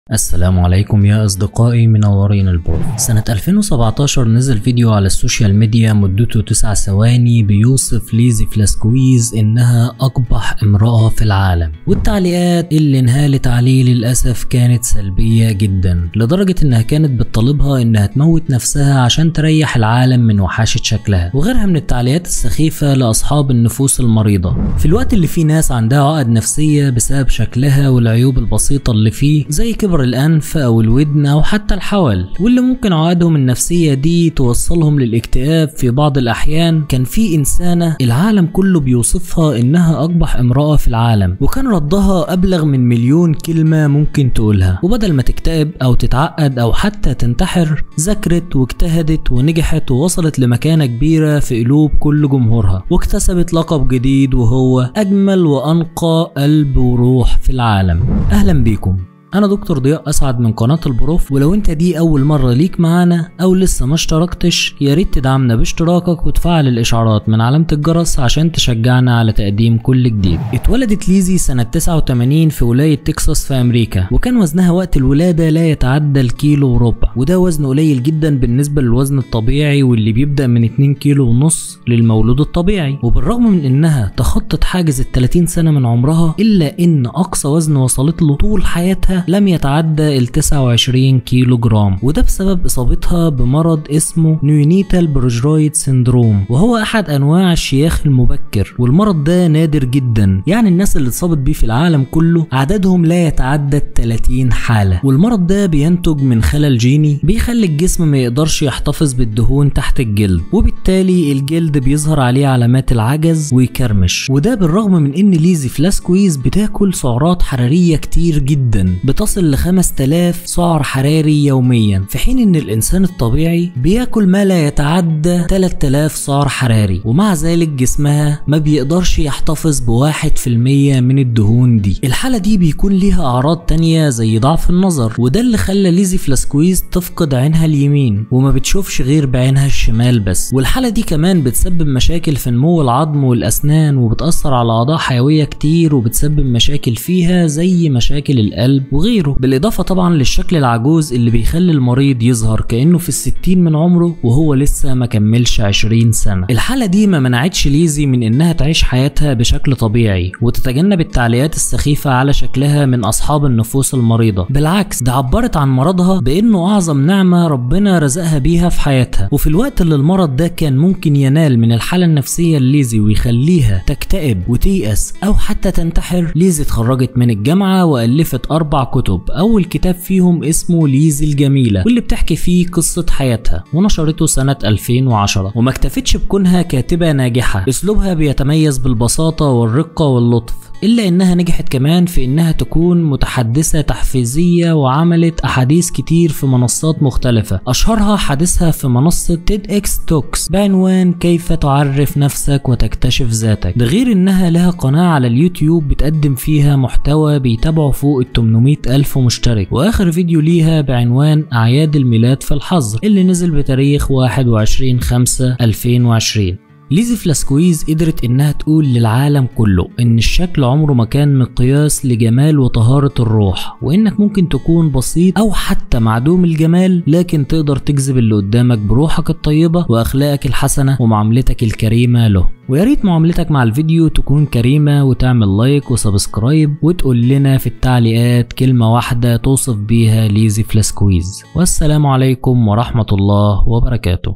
السلام عليكم يا أصدقائي منورين البورد سنة 2017 نزل فيديو على السوشيال ميديا مدته 9 ثواني بيوصف ليزي فلاسكويز إنها أقبح امرأة في العالم والتعليقات اللي انهالت عليه للأسف كانت سلبية جدا لدرجة إنها كانت بتطالبها إنها تموت نفسها عشان تريح العالم من وحاشة شكلها وغيرها من التعليقات السخيفة لأصحاب النفوس المريضة في الوقت اللي فيه ناس عندها عقد نفسية بسبب شكلها والعيوب البسيطة اللي فيه زي كبر الأنف أو الودن أو حتى الحول واللي ممكن عقدهم النفسية دي توصلهم للاكتئاب في بعض الأحيان كان في إنسانة العالم كله بيوصفها إنها أقبح امرأة في العالم وكان ردها أبلغ من مليون كلمة ممكن تقولها وبدل ما تكتئب أو تتعقد أو حتى تنتحر ذاكرت واجتهدت ونجحت ووصلت لمكانة كبيرة في قلوب كل جمهورها واكتسبت لقب جديد وهو أجمل وأنقى قلب وروح في العالم أهلا بيكم انا دكتور ضياء اسعد من قناه البروف ولو انت دي اول مره ليك معانا او لسه ما اشتركتش يا ريت تدعمنا باشتراكك وتفعل الاشعارات من علامه الجرس عشان تشجعنا على تقديم كل جديد اتولدت ليزي سنه 89 في ولايه تكساس في امريكا وكان وزنها وقت الولاده لا يتعدى الكيلو وربع وده وزن قليل جدا بالنسبه للوزن الطبيعي واللي بيبدا من 2 كيلو ونص للمولود الطبيعي وبالرغم من انها تخطت حاجز ال 30 سنه من عمرها الا ان اقصى وزن وصلت له طول حياتها لم يتعدى ال 29 كيلو جرام وده بسبب اصابتها بمرض اسمه نيونيتال بروجرويد سيندروم وهو احد انواع الشياخ المبكر والمرض ده نادر جدا يعني الناس اللي اتصابت بيه في العالم كله عددهم لا يتعدى ال 30 حاله والمرض ده بينتج من خلل جيني بيخلي الجسم ما يقدرش يحتفظ بالدهون تحت الجلد وبالتالي الجلد بيظهر عليه علامات العجز ويكرمش وده بالرغم من ان ليزي فلاسكويز بتاكل سعرات حراريه كتير جدا بتصل ل 5000 سعر حراري يوميا في حين ان الانسان الطبيعي بياكل ما لا يتعدى 3000 سعر حراري ومع ذلك جسمها ما بيقدرش يحتفظ بواحد في المية من الدهون دي الحالة دي بيكون ليها اعراض تانية زي ضعف النظر وده اللي خلى ليزي فلاسكويز تفقد عينها اليمين وما بتشوفش غير بعينها الشمال بس والحالة دي كمان بتسبب مشاكل في نمو العظم والاسنان وبتأثر على اعضاء حيوية كتير وبتسبب مشاكل فيها زي مشاكل القلب وغيره بالإضافة طبعا للشكل العجوز اللي بيخلي المريض يظهر كأنه في الستين من عمره وهو لسه ما كملش عشرين سنة الحالة دي ما منعتش ليزي من إنها تعيش حياتها بشكل طبيعي وتتجنب التعليقات السخيفة على شكلها من أصحاب النفوس المريضة بالعكس ده عبرت عن مرضها بإنه أعظم نعمة ربنا رزقها بيها في حياتها وفي الوقت اللي المرض ده كان ممكن ينال من الحالة النفسية لليزي ويخليها تكتئب وتيأس أو حتى تنتحر ليزي اتخرجت من الجامعة وألفت أربع كتب أول كتاب فيهم اسمه ليزي الجميلة واللي بتحكي فيه قصة حياتها ونشرته سنة 2010 وما اكتفتش بكونها كاتبة ناجحة أسلوبها بيتميز بالبساطة والرقة واللطف إلا إنها نجحت كمان في إنها تكون متحدثة تحفيزية وعملت أحاديث كتير في منصات مختلفة أشهرها حديثها في منصة تيد إكس توكس بعنوان كيف تعرف نفسك وتكتشف ذاتك ده غير إنها لها قناة على اليوتيوب بتقدم فيها محتوى بيتابعوا فوق ال 800 ألف مشترك وآخر فيديو ليها بعنوان أعياد الميلاد في الحظر اللي نزل بتاريخ 21 5 2020 ليزي فلاسكويز قدرت انها تقول للعالم كله ان الشكل عمره ما كان مقياس لجمال وطهارة الروح وانك ممكن تكون بسيط او حتى معدوم الجمال لكن تقدر تجذب اللي قدامك بروحك الطيبة واخلاقك الحسنة ومعاملتك الكريمة له ويا ريت معاملتك مع الفيديو تكون كريمة وتعمل لايك وسبسكرايب وتقول لنا في التعليقات كلمة واحدة توصف بيها ليزي فلاسكويز والسلام عليكم ورحمة الله وبركاته